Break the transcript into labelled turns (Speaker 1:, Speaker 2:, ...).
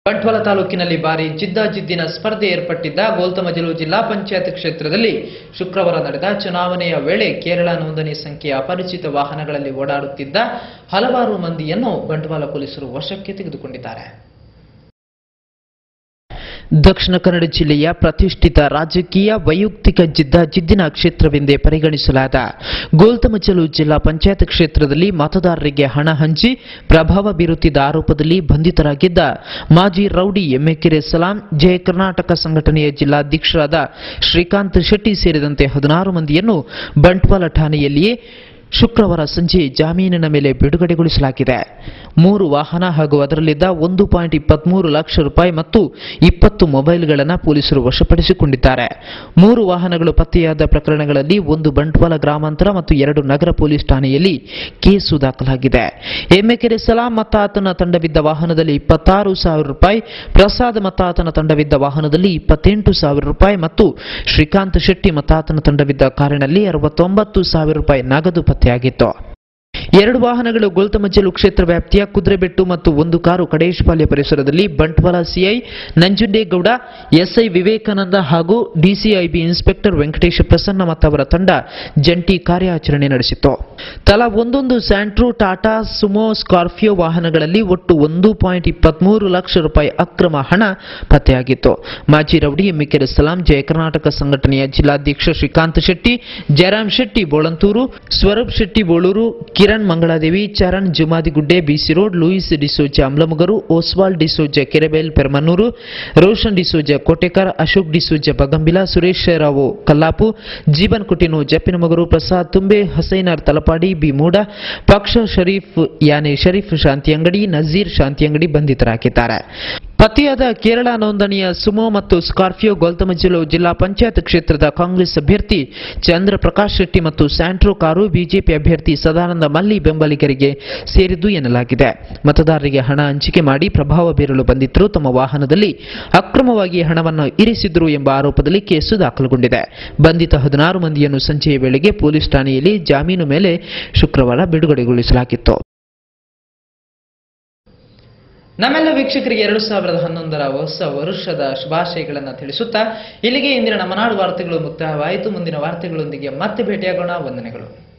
Speaker 1: ಬಂಟ್ವಾಳ ತಾಲೂಕಿನಲ್ಲಿ ಭಾರಿ ಜಿದ್ದಾಜಿದ್ದಿನ ಸ್ಪರ್ಧೆ ಏರ್ಪಟ್ಟಿದ್ದ ಗೋಲ್ತಮಜಲು ಜಿಲ್ಲಾ ಪಂಚಾಯತ್ ಕ್ಷೇತ್ರದಲ್ಲಿ ಶುಕ್ರವಾರ ನಡೆದ ಚುನಾವಣೆಯ ವೇಳೆ ಕೇರಳ ನೋಂದಣಿ ಸಂಖ್ಯೆಯ ಅಪರಿಚಿತ ವಾಹನಗಳಲ್ಲಿ ಓಡಾಡುತ್ತಿದ್ದ ಹಲವಾರು ಮಂದಿಯನ್ನು ಬಂಟ್ವಾಳ ಪೊಲೀಸರು ವಶಕ್ಕೆ ತೆಗೆದುಕೊಂಡಿದ್ದಾರೆ ದಕ್ಷಿಣ ಕನ್ನಡ ಜಿಲ್ಲೆಯ ಪ್ರತಿಷ್ಠಿತ ರಾಜಕೀಯ ವೈಯಕ್ತಿಕ ಜಿದ್ದಾಜಿದ್ದಿನ ಕ್ಷೇತ್ರವೆಂದೇ ಪರಿಗಣಿಸಲಾದ ಗೋಲ್ತಮಚಲು ಜಿಲ್ಲಾ ಪಂಚಾಯತ್ ಕ್ಷೇತ್ರದಲ್ಲಿ ಮತದಾರರಿಗೆ ಹಣ ಹಂಚಿ ಪ್ರಭಾವ ಬೀರುತ್ತಿದ್ದ ಆರೋಪದಲ್ಲಿ ಬಂಧಿತರಾಗಿದ್ದ ಮಾಜಿ ರೌಡಿ ಎಮ್ಮೆಕೆರೆ ಸಲಾಂ ಜಯ ಕರ್ನಾಟಕ ಸಂಘಟನೆಯ ಜಿಲ್ಲಾಧ್ಯಕ್ಷರಾದ ಶ್ರೀಕಾಂತ್ ಶೆಟ್ಟಿ ಸೇರಿದಂತೆ ಹದಿನಾರು ಮಂದಿಯನ್ನು ಬಂಟ್ವಾಳ ಠಾಣೆಯಲ್ಲಿಯೇ ಶುಕ್ರವಾರ ಸಂಜೆ ಜಾಮೀನಿನ ಮೇಲೆ ಬಿಡುಗಡೆಗೊಳಿಸಲಾಗಿದೆ ಮೂರು ವಾಹನ ಹಾಗೂ ಅದರಲ್ಲಿದ್ದ ಒಂದು ಪಾಯಿಂಟ್ ಇಪ್ಪತ್ಮೂರು ಲಕ್ಷ ರೂಪಾಯಿ ಮತ್ತು ಇಪ್ಪತ್ತು ಮೊಬೈಲ್ಗಳನ್ನು ಪೊಲೀಸರು ವಶಪಡಿಸಿಕೊಂಡಿದ್ದಾರೆ ಮೂರು ವಾಹನಗಳು ಪತ್ತೆಯಾದ ಪ್ರಕರಣಗಳಲ್ಲಿ ಒಂದು ಬಂಟ್ವಾಳ ಗ್ರಾಮಾಂತರ ಮತ್ತು ಎರಡು ನಗರ ಪೊಲೀಸ್ ಠಾಣೆಯಲ್ಲಿ ಕೇಸು ದಾಖಲಾಗಿದೆ ಎಮ್ಮೆಕೆರೆ ಸಲಾಂ ಮತ್ತು ಆತನ ತಂಡವಿದ್ದ ವಾಹನದಲ್ಲಿ ಇಪ್ಪತ್ತಾರು ಸಾವಿರ ರೂಪಾಯಿ ಪ್ರಸಾದ್ ಮತ್ತು ಆತನ ತಂಡವಿದ್ದ ವಾಹನದಲ್ಲಿ ಇಪ್ಪತ್ತೆಂಟು ಸಾವಿರ ರೂಪಾಯಿ ಮತ್ತು ಶ್ರೀಕಾಂತ್ ಶೆಟ್ಟಿ ಮತ್ತು ಆತನ ತಂಡವಿದ್ದ ಕಾರಿನಲ್ಲಿ ಅರವತ್ತೊಂಬತ್ತು ಸಾವಿರ ರೂಪಾಯಿ ನಗದು ಪತ್ತೆಯಾಗಿತ್ತು ಎರಡು ವಾಹನಗಳು ಗೋಲ್ತಮಜ್ಜಲು ಕ್ಷೇತ್ರ ವ್ಯಾಪ್ತಿಯ ಕುದುರೆಬೆಟ್ಟು ಮತ್ತು ಒಂದು ಕಾರು ಕಡೇಶ್ಪಾಳ್ಯ ಪರಿಸರದಲ್ಲಿ ಬಂಟ್ವಾಳ ಸಿಐ ನಂಜುಂಡೇಗೌಡ ಎಸ್ಐ ವಿವೇಕಾನಂದ ಹಾಗೂ ಡಿಸಿಐಬಿ ಇನ್ಸ್ಪೆಕ್ಟರ್ ವೆಂಕಟೇಶ ಪ್ರಸನ್ನ ಮತ್ತು ಅವರ ತಂಡ ಜಂಟಿ ಕಾರ್ಯಾಚರಣೆ ನಡೆಸಿತು ತಲಾ ಒಂದೊಂದು ಸ್ಯಾಂಟ್ರೋ ಟಾಟಾ ಸುಮೋ ಸ್ಕಾರ್ಪಿಯೋ ವಾಹನಗಳಲ್ಲಿ ಒಟ್ಟು ಒಂದು ಪಾಯಿಂಟ್ ಇಪ್ಪತ್ಮೂರು ಲಕ್ಷ ರೂಪಾಯಿ ಅಕ್ರಮ ಹಣ ಪತ್ತೆಯಾಗಿತ್ತು ಮಾಜಿ ರೌಡಿ ಎಮ್ಮಿಕೆರೆ ಸಲಾಂ ಜಯ ಕರ್ನಾಟಕ ಸಂಘಟನೆಯ ಜಿಲ್ಲಾಧ್ಯಕ್ಷ Shrikanth Shetty Jayaram Shetty Bolanthuru Swaroop Shetty Boloor Kiran Mangaladevi Charan Jumadigudde B C road Louis D'Souza Amlamugaru Oswald D'Souza Kerebail Permannur Roshan D'Souza Kotekar Ashok D'Souza Bagambila Suresh Rao Kallapu Jeevan Coutinho Jeppinamogaru Prasad Thumbe Hasainar Talapady B Mooda ಪಕ್ಷ ಶರೀಫ್ ಯಾನೆ ಶರೀಫ್ ಶಾಂತಿ ಅಂಗಡಿ ನಜೀರ್ ಶಾಂತಿ ಅಂಗಡಿ ಬಂಧಿತರಾಗಿದ್ದಾರೆ ಪತಿಯಾದ ಕೇರಳ ನೋಂದಣಿಯ ಸುಮೋ ಮತ್ತು ಸ್ಕಾರ್ಪಿಯೋ ಗೋಲ್ತಮಜ್ಜಲು ಜಿಲ್ಲಾ ಪಂಚಾಯತ್ ಕ್ಷೇತ್ರದ ಕಾಂಗ್ರೆಸ್ ಅಭ್ಯರ್ಥಿ ಚಂದ್ರ ಪ್ರಕಾಶ್ ಶೆಟ್ಟಿ ಮತ್ತು ಸ್ಯಾಂಟ್ರೋ ಕಾರು ಬಿಜೆಪಿ ಅಭ್ಯರ್ಥಿ ಸದಾನಂದ ಮಲ್ಲಿ ಬೆಂಬಲಿಗರಿಗೆ ಸೇರಿದ್ದು ಎನ್ನಲಾಗಿದೆ ಮತದಾರರಿಗೆ ಹಣ ಹಂಚಿಕೆ ಮಾಡಿ ಪ್ರಭಾವ ಬೀರಲು ಬಂದಿದ್ದರು ತಮ್ಮ ವಾಹನದಲ್ಲಿ ಅಕ್ರಮವಾಗಿ ಹಣವನ್ನು ಇರಿಸಿದ್ರು ಎಂಬ ಆರೋಪದಲ್ಲಿ ಕೇಸು ದಾಖಲುಗೊಂಡಿದೆ ಬಂಧಿತ ಹದಿನಾರು ಮಂದಿಯನ್ನು ಸಂಜೆಯ ವೇಳೆಗೆ ಪೊಲೀಸ್ ಠಾಣೆಯಲ್ಲಿ ಜಾಮೀನು ಮೇಲೆ ಶುಕ್ರವಾರ ಬಿಡುಗಡೆಗೊಳಿಸಲಾಗಿತ್ತು ನಮ್ಮೆಲ್ಲ ವೀಕ್ಷಕರಿಗೆ ಎರಡು ಸಾವಿರದ ಹನ್ನೊಂದರ ಹೊಸ ವರ್ಷದ ಶುಭಾಶಯಗಳನ್ನು ತಿಳಿಸುತ್ತಾ ಇಲ್ಲಿಗೆ ಇಂದಿನ ನಮ್ಮ ನಾಡು ವಾರ್ತೆಗಳು ಮುಕ್ತಾಯವಾಯಿತು ಮುಂದಿನ ವಾರ್ತೆಗಳೊಂದಿಗೆ ಮತ್ತೆ ಭೇಟಿಯಾಗೋಣ ವಂದನೆಗಳು